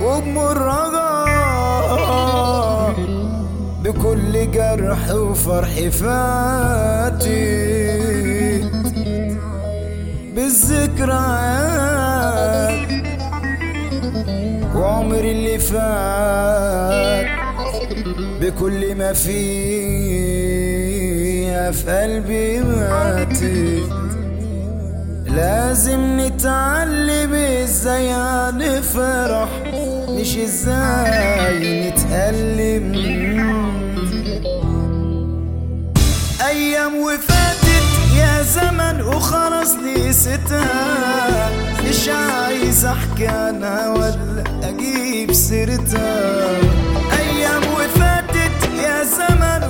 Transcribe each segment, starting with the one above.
وبمرها بكل جرح وفرح فاتت بالذكريات وعمري اللي فات بكل ما فيها في قلبي ماتت لازم نتعلم ازاي نفرح مش ازاي نتألم ايام وفاتت يا زمن وخلاص نسيتها مش عايز احكي عنها ولا اجيب سيرتها ايام وفاتت يا زمن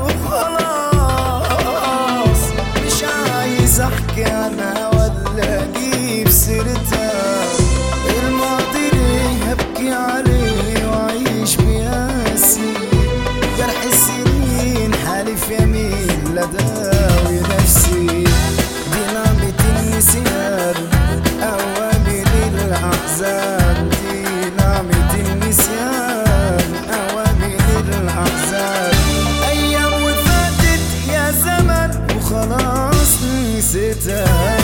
وخلاص مش عايز احكي عنها ولا اجيب سيرتها الماضي ليه هبكي عليه واعيش بياسي جرح السنين حالف يمين لداوي نفسي دي نعمة النسيان أوامر الأحزان دي نعمة النسيان أوامر الأحزان أيام وفاتت يا زمن وخلاص نسيتها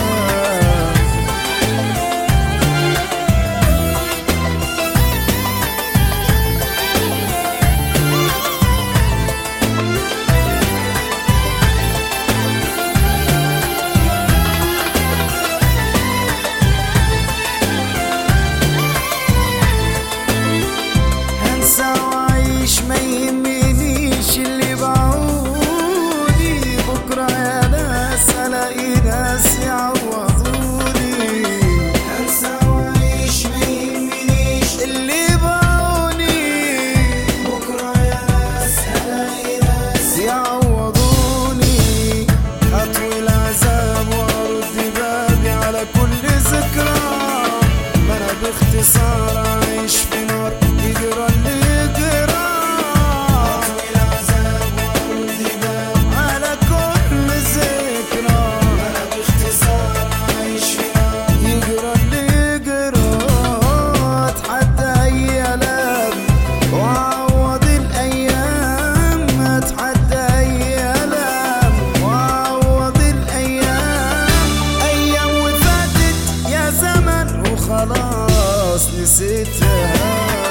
هنسى واعيش ما يهمنيش اللي بعودي بكره يا ناس الاقي ناس يعوضوني هنسى واعيش ما يهمنيش اللي بعوني بكره يا ناس الاقي ناس يعوضوني اطوي العذاب وارد بابي على كل ذكرى ما انا باختصار عايش في نار يجرى اللي يجرى اطوي العذاب وارد بابي على كل ذكرى ما انا باختصار عايش في نار يجرى اللي يجرى اتحدى اي الام واعوض الايام اتحدى اي الام واعوض الايام ايام وفاتت يا زمن وخلاص نسيتها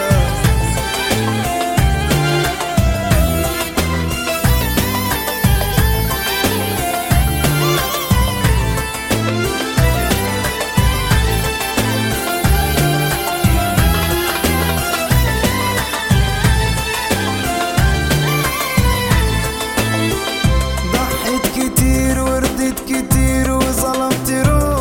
ضحيت كتير وردت كتير وظلمت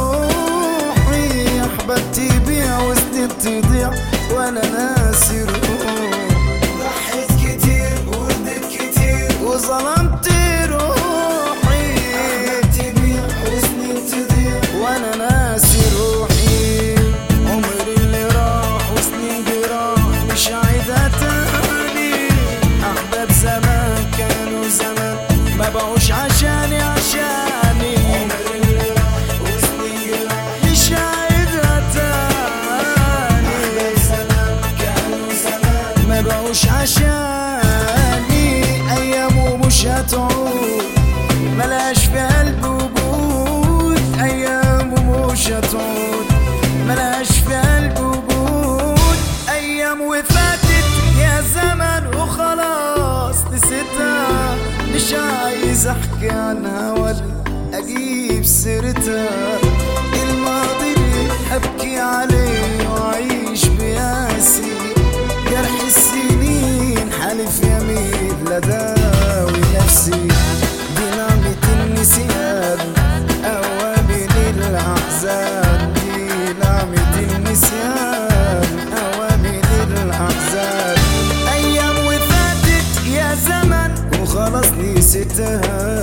روحي احببت بيها وسنين تضيع وانا ناسي روحي ضحيت كتير وردت كتير وظلمت روحي احببت بيها وسنين تضيع وانا ناسي روحي عمري اللي راح وسنين جراح مش عايدة تاني احباب زمان كانوا زمان ما بقوش عشاني عشاني عمري اللي راح وسنين جراح مش عايدة تاني احباب زمان كانوا زمان ما بقوش عشاني ايامه مش هتعود ملاش في قلب وجود ايامه مش هتعود ملاش في قلب وجود ايام وفاتت يا زمن وخلاص نسيتها مش عايز احكي عنها ولا اجيب سيرتها الماضي اللي ابكي عليه واعيش بياسي جرح السنين حالف يمين لداوي نفسي دي نعمة النسيان أوامر الأحزان دي نعمة النسيان أوامر الأحزان أيام وفاتت يا زمن وخلاص نسيتها